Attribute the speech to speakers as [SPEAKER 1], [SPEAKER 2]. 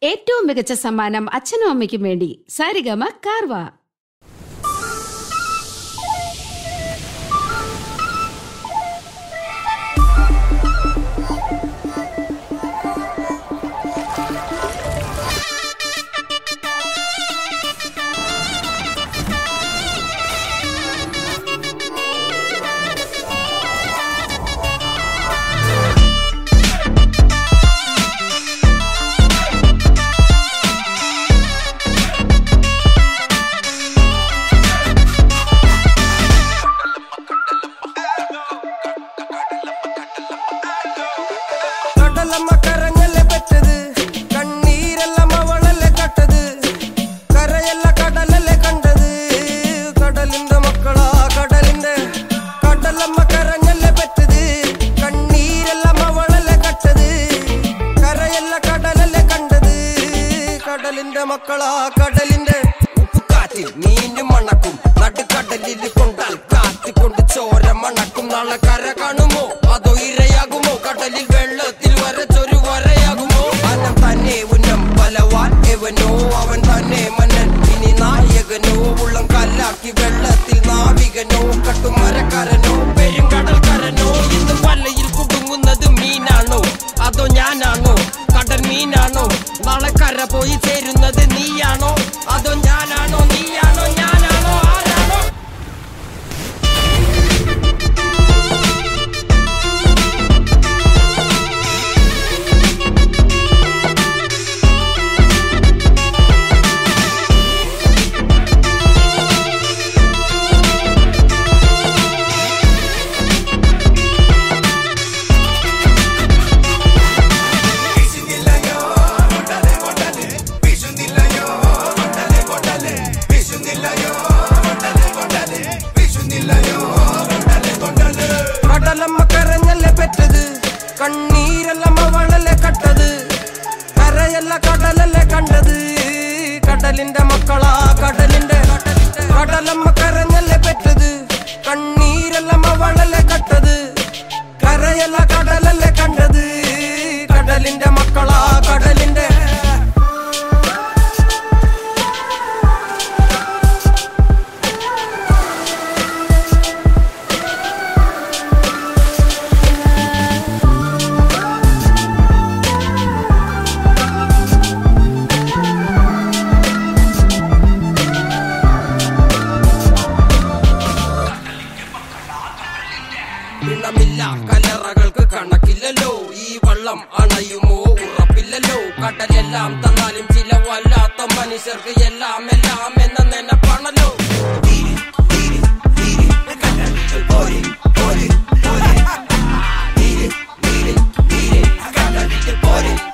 [SPEAKER 1] ഏറ്റവും മികച്ച സമ്മാനം അച്ഛനും അമ്മയ്ക്കും വേണ്ടി സാരിഗമ കാർവ
[SPEAKER 2] കടലമ്മ കരഞ്ഞല്ലേ പെറ്റത് കണ്ണീരെല്ലാം അവളല്ലേ കട്ടത് കരയല്ല കടലല്ലേ കണ്ടത് കടലിന്റെ മക്കളാ കടലിന്റെ കടലമ്മ കരഞ്ഞല്ലേ പെറ്റത് കണ്ണീരെല്ലാം അവളല്ലേ കട്ടത് കരയല്ല കടലല്ലേ കണ്ടത് കടലിന്റെ മക്കളാ കടലിന്റെ ഉപ്പുകാറ്റിൽ മീനും മണക്കും നടുക്കടലിൽ കൊണ്ടാൽ കാറ്റ് കൊണ്ട് ചോര മണക്കും നാളെ കര കാണുമോ അതോ ഇരയാകുമോ കടലിൽ വെള്ളത്തിൽ വരച്ചൊരു വരയാകുമോ അനം തന്നെ ഉന്നം ബലവാൻ എവനോ അവൻ തന്നെ മന്നൻ ഇനി നായകനോ ഉള്ളം കല്ലാക്കി വെള്ളത്തിൽ നാവികനോ കട്ടുമരക്കാരനോ പെരുങ്കടൽക്കാരനോ ഇന്ന് വലയിൽ കുടുങ്ങുന്നത് മീനാണോ അതോ ഞാനാണോ കടൽ മീനാണോ നാളെ കര പോയി ചേരുന്നത് നീയാണോ അതോ ഞാനാണോ നീയാണോ ഞാനാണോ ആരാണോ കടലമ്മ കരഞ്ഞല്ലേ പെറ്റത് കണ്ണീരെല്ലാം അവളല്ലേ കട്ടത് കരയല്ല കടലല്ലേ കണ്ടത് കടലിന്റെ മക്കളാ കടലിന്റെ കടലമ്മ കരഞ്ഞല്ലേ പെറ്റത് കണ്ണീരെല്ലാം അവളല്ലേ കട്ടത് കരയല്ല കടലല്ലേ കണ്ടത് കടലിന്റെ മക്കളാ കടലിന്റെ പിണമില്ല കലറകൾക്ക് കണക്കില്ലല്ലോ ഈ വള്ളം അണയുമോ ഉറപ്പില്ലല്ലോ കടലെല്ലാം തന്നാലും ചില വല്ലാത്ത മനുഷ്യർക്ക് എല്ലാം എല്ലാം എന്ന നെനപ്പാണല്ലോ പോരെ